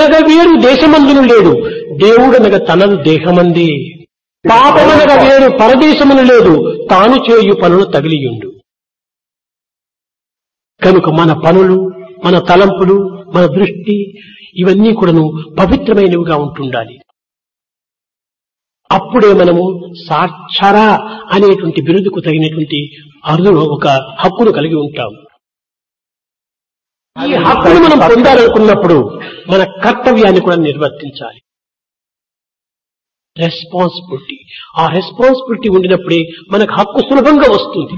దేవుడనగా వేరు దేశమందును లేడు దేవుడనగా తనను దేహమంది పాపమనగా వేరు పరదేశమును లేదు తాను చేయు పనులు తగిలియుండు కనుక మన పనులు మన తలంపులు మన దృష్టి ఇవన్నీ కూడాను పవిత్రమైనవిగా ఉంటుండాలి అప్పుడే మనము సాక్షర అనేటువంటి బిరుదుకు తగినటువంటి అరుదును ఒక హక్కును కలిగి ఉంటాం ఈ హక్కును మనం పొందాలనుకున్నప్పుడు మన కర్తవ్యాన్ని కూడా నిర్వర్తించాలి రెస్పాన్సిబిలిటీ ఆ రెస్పాన్సిబిలిటీ ఉండినప్పుడే మనకు హక్కు సులభంగా వస్తుంది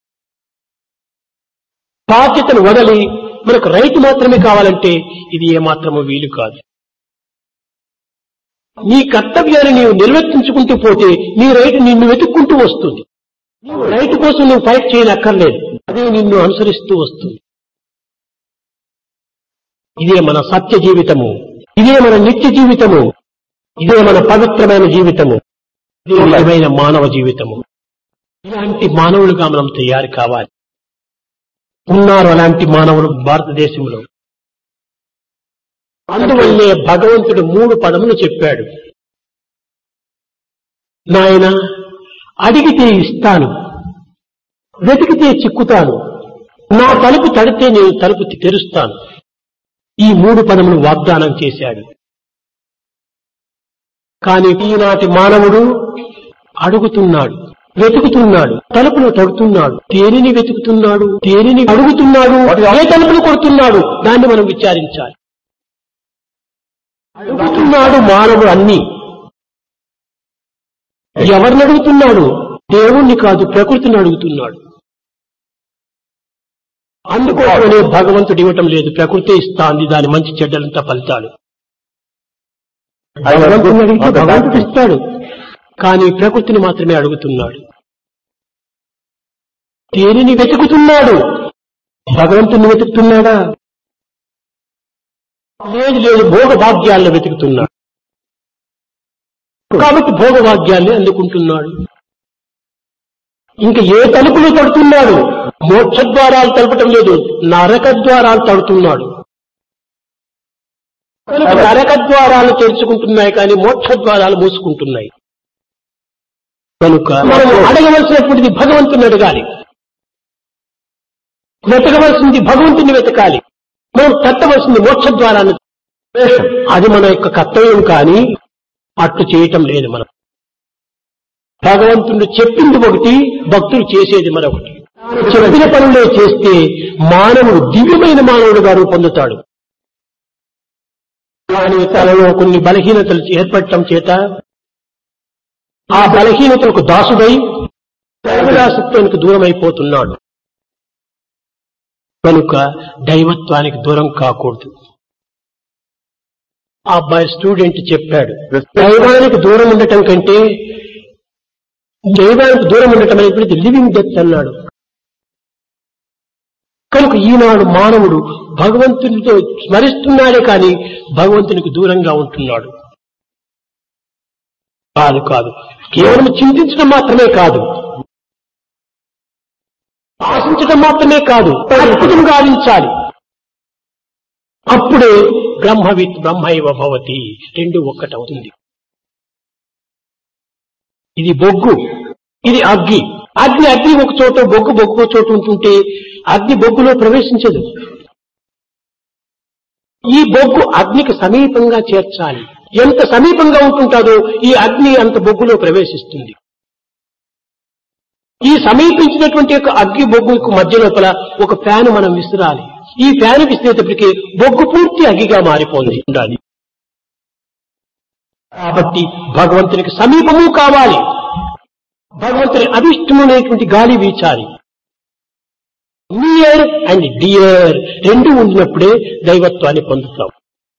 బాధ్యతను వదలి మనకు రైతు మాత్రమే కావాలంటే ఇది ఏమాత్రము వీలు కాదు నీ కర్తవ్యాన్ని నీవు నిర్వర్తించుకుంటూ పోతే నీ రైతు నిన్ను వెతుక్కుంటూ వస్తుంది నీవు రైతు కోసం నువ్వు ఫైట్ చేయనక్కర్లేదు అదే నిన్ను అనుసరిస్తూ వస్తుంది ఇదే మన సత్య జీవితము ఇదే మన నిత్య జీవితము ఇదే మన పవిత్రమైన జీవితము ఇదే నిజమైన మానవ జీవితము ఇలాంటి మానవులుగా మనం తయారు కావాలి ఉన్నారు అలాంటి మానవులు భారతదేశంలో అందువల్లే భగవంతుడు మూడు పదములు చెప్పాడు నాయన అడిగితే ఇస్తాను వెతికితే చిక్కుతాను నా తలుపు తడితే నేను తలుపు తెరుస్తాను ఈ మూడు పదములు వాగ్దానం చేశాడు కానీ ఈనాటి మానవుడు అడుగుతున్నాడు వెతుకుతున్నాడు తలుపులు తడుతున్నాడు దేనిని వెతుకుతున్నాడు దేనిని అడుగుతున్నాడు ఏ తలుపులు కొడుతున్నాడు దాన్ని మనం విచారించాలి అడుగుతున్నాడు మానవుడు అన్ని ఎవరిని అడుగుతున్నాడు దేవుణ్ణి కాదు ప్రకృతిని అడుగుతున్నాడు అందుకోసమనే భగవంతుడు ఇవ్వటం లేదు ప్రకృతి ఇస్తాంది దాని మంచి చెడ్డలంతా ఫలితాలు భగవంతుని అడిగితే భగవంతుడు ఇస్తాడు కానీ ప్రకృతిని మాత్రమే అడుగుతున్నాడు దేనిని వెతుకుతున్నాడు భగవంతుని వెతుకుతున్నాడా లేదు లేదు భోగభాగ్యాలను వెతుకుతున్నాడు కాబట్టి భోగభాగ్యాన్ని అందుకుంటున్నాడు ఇంకా ఏ తలుపులు తడుతున్నాడు మోక్ష ద్వారాలు తలపటం లేదు నరక ద్వారాలు తడుతున్నాడు కనుక నరక ద్వారాలు తెరుచుకుంటున్నాయి కానీ మోక్ష ద్వారాలు మూసుకుంటున్నాయి కనుక మనం అడగవలసినటువంటిది భగవంతుని అడగాలి వెతకవలసింది భగవంతుని వెతకాలి మనం తట్టవలసింది మోక్ష ద్వారాన్ని అది మన యొక్క కర్తవ్యం కానీ అట్లు చేయటం లేదు మనం భగవంతుడు చెప్పింది ఒకటి భక్తులు చేసేది మరొకటి చెప్పిన పనులే చేస్తే మానవుడు దివ్యమైన మానవుడుగా రూపొందుతాడు కానీ తనలో కొన్ని బలహీనతలు ఏర్పడటం చేత ఆ బలహీనతలకు దాసుడై దైవదాసత్వానికి దూరం అయిపోతున్నాడు కనుక దైవత్వానికి దూరం కాకూడదు ఆ అబ్బాయి స్టూడెంట్ చెప్పాడు దైవానికి దూరం ఉండటం కంటే దైవానికి దూరం ఉండటం అనేటువంటిది లివింగ్ డెత్ అన్నాడు కనుక ఈనాడు మానవుడు భగవంతునితో స్మరిస్తున్నాడే కానీ భగవంతునికి దూరంగా ఉంటున్నాడు కాదు కాదు కేవలం చింతించడం మాత్రమే కాదు ఆశించడం మాత్రమే కాదు అద్భుతం గావించాలి అప్పుడే బ్రహ్మవిత్ బ్రహ్మైవ భవతి రెండు ఒక్కటవుతుంది ఇది బొగ్గు ఇది అగ్గి అగ్ని అగ్ని ఒక చోట బొగ్గు బొగ్గు ఒక చోట ఉంటుంటే అగ్ని బొగ్గులో ప్రవేశించదు ఈ బొగ్గు అగ్నికి సమీపంగా చేర్చాలి ఎంత సమీపంగా ఉంటుంటాదో ఈ అగ్ని అంత బొగ్గులో ప్రవేశిస్తుంది ఈ సమీపించినటువంటి యొక్క అగ్గి బొగ్గుకు మధ్య లోపల ఒక ఫ్యాన్ మనం విసిరాలి ఈ ఫ్యాన్ విసిరేటప్పటికి బొగ్గు పూర్తి అగ్గిగా మారిపోతుంది ఉండాలి కాబట్టి భగవంతునికి సమీపము కావాలి భగవంతుని అభిష్టమైనటువంటి గాలి వీచాలి నియర్ అండ్ డియర్ రెండు ఉండినప్పుడే దైవత్వాన్ని పొందుతాం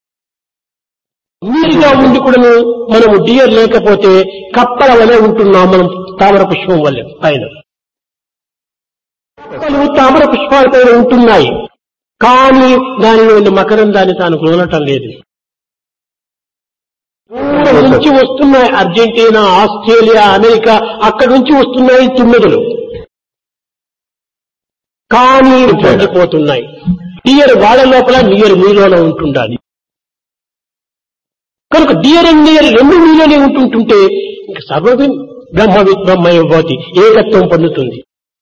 నీరుగా ఉండి కూడాను మనము డియర్ లేకపోతే కప్పల వలె ఉంటున్నాం మనం తామర పుష్పం వల్లే పైన కప్పలు తామర పుష్పాల పైన ఉంటున్నాయి కానీ దానిలో ఉన్న మకరందాన్ని తాను కుదలటం లేదు దూరం నుంచి వస్తున్నాయి అర్జెంటీనా ఆస్ట్రేలియా అమెరికా అక్కడి నుంచి వస్తున్నాయి తుమ్మెదలు కానీ తగ్గిపోతున్నాయి నియర్ వాళ్ళ లోపల నియర్ మీలోనే ఉంటుండాలి కనుక డియర్ అండ్ నియర్ రెండు మీలోనే ఉంటుంటుంటే ఇంక సర్వవి బ్రహ్మ బ్రహ్మయోగతి ఏకత్వం పొందుతుంది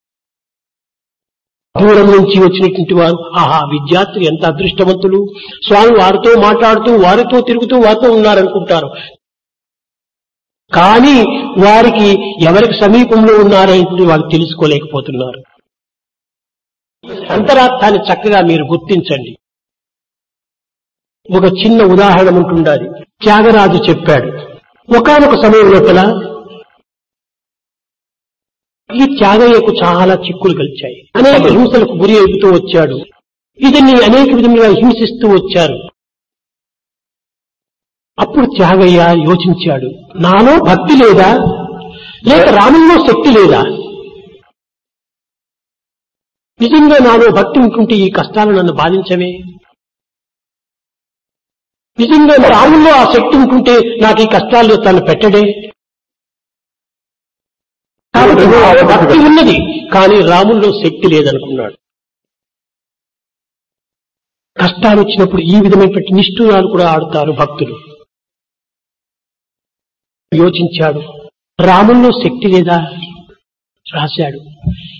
దూరం నుంచి వచ్చినటువంటి వారు ఆహా విద్యార్థులు ఎంత అదృష్టవంతులు స్వామి వారితో మాట్లాడుతూ వారితో తిరుగుతూ వారితో ఉన్నారనుకుంటారు కానీ వారికి ఎవరికి సమీపంలో ఉన్నారనేది వాళ్ళు తెలుసుకోలేకపోతున్నారు అంతరార్థాన్ని చక్కగా మీరు గుర్తించండి ఒక చిన్న ఉదాహరణ ఉంటుండాలి త్యాగరాజు చెప్పాడు ఒకనొక సమయం లోపల ఈ త్యాగయ్యకు చాలా చిక్కులు కలిచాయి అనేక హింసలకు గురి అవుతూ వచ్చాడు ఇతన్ని అనేక విధములుగా హింసిస్తూ వచ్చారు అప్పుడు త్యాగయ్య యోచించాడు నాలో భక్తి లేదా లేక రాముల్లో శక్తి లేదా నిజంగా నాలో భక్తి ఉంటుంటే ఈ కష్టాలు నన్ను బాధించవే నిజంగా రాముల్లో ఆ శక్తి ఉంటుంటే నాకు ఈ కష్టాల్లో తను పెట్టడే కాబట్టి నాలో భక్తి ఉన్నది కానీ రాముల్లో శక్తి లేదనుకున్నాడు కష్టాలు వచ్చినప్పుడు ఈ విధమైనటువంటి నిష్ఠూరాలు కూడా ఆడుతారు భక్తులు యోచించాడు రాముల్లో శక్తి లేదా రాశాడు